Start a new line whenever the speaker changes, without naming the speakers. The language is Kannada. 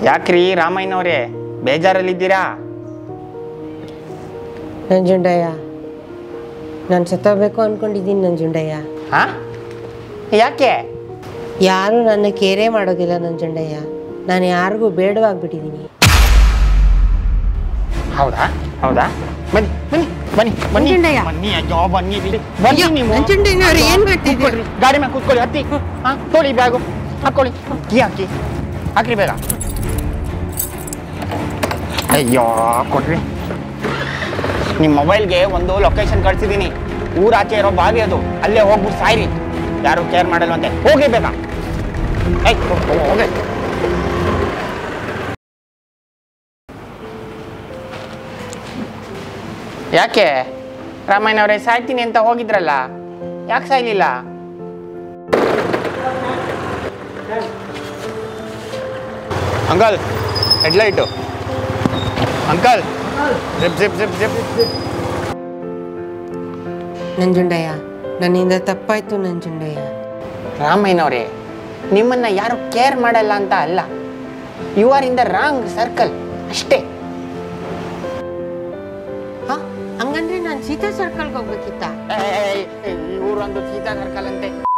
ಯಾಕ್ರಿ ರಾಮಯ್ಯನವ್ರೆ ಬೇಜಾರಲ್ಲಿದ್ದೀರಾ
ನಂಜುಂಡಯ್ಯ ನಾನು ಸತ್ತೋಗ್ಬೇಕು ಅನ್ಕೊಂಡಿದ್ದೀನಿ ನಂಜುಂಡಯ್ಯ
ಹಾ ಯಾಕೆ
ಯಾರೂ ನನ್ನ ಕೇರೆ ಮಾಡೋದಿಲ್ಲ ನಂಜುಂಡಯ್ಯ ನಾನು ಯಾರಿಗೂ ಬೇಡವಾಗ್ಬಿಟ್ಟಿದ್ದೀನಿ
ಹೌದಾ ಹೌದಾ ಬನ್ನಿ ಬನ್ನಿ ಬನ್ನಿ ಬನ್ನಿ
ನಂಜುಂಡಯ್ಯ.
ಬನ್ನಿ ಅಯ್ಯೋ ಬನ್ನಿ ಇಲ್ಲಿ. ಬನ್ನಿ
ಅಯ್ಯೋ,
ನೀವು
ನಂಜುಂಡಯ್ಯನವ್ರೆ, ಏನ್ ಮಾಡ್ತಿದ್ದೀರಿ?
ಕೂತ್ಕೊಳ್ರಿ. ಗಾಡಿ ಮೇಲೆ ಕೂತ್ಕೊಳ್ಳಿ ಹತ್ತಿ ಹಾ ತೊಳಿ ಬ್ಯಾಗು ಹಾಕೊಳ್ಳಿ ಕೀ ಹಾಕಿ ಹಾಕ್ರಿ ಬೇಗ ಅಯ್ಯೋ ಕೊಡ್ರಿ ನಿಮ್ಮ ಮೊಬೈಲ್ಗೆ ಒಂದು ಲೊಕೇಶನ್ ಕಳ್ಸಿದ್ದೀನಿ ಊರಾಚೆ ಇರೋ ಬಾವಿ ಅದು ಅಲ್ಲೇ ಹೋಗ್ಬಿಟ್ಟು ಸಾಯ್ರಿ ಯಾರು ಕೇರ್ ಮಾಡಲ್ವಂತೆ ಹೋಗಿ ಬೇಗ ಏಯ್ ಹೋ- ಹೋ- ಹೋಗಿ ಯಾಕೆ ರಾಮಾಯಣವ್ರೆ ಸಾಯ್ತೀನಿ ಅಂತ ಹೋಗಿದ್ರಲ್ಲ ಯಾಕೆ ಸಾಯ್ಲಿಲ್ಲ ಅಂಕಲ್ ಹೆಡ್ಲೈಟು ಅಂಕಲ್ ಜಿಪ್ ಜಿಪ್ ಜಿಪ್ ಜಿಪ್
ನಂಜುಂಡಯ್ಯ ನನ್ನಿಂದ ತಪ್ಪಾಯ್ತು ನಂಜುಂಡಯ್ಯ
ರಾಮಯ್ಯನವ್ರೆ ನಿಮ್ಮನ್ನ ಯಾರು ಕೇರ್ ಮಾಡಲ್ಲ ಅಂತ ಅಲ್ಲ you are in the wrong circle ಅಷ್ಟೇ
ಹಾ ಹಂಗಂದ್ರೆ ನಾನು ಸೀತಾ ಸರ್ಕಲ್ಗೆ ಹೋಗ್ಬೇಕಿತ್ತ
ಇವರೊಂದು ಸೀತಾ ಸರ್ಕಲ್ ಅಂತೆ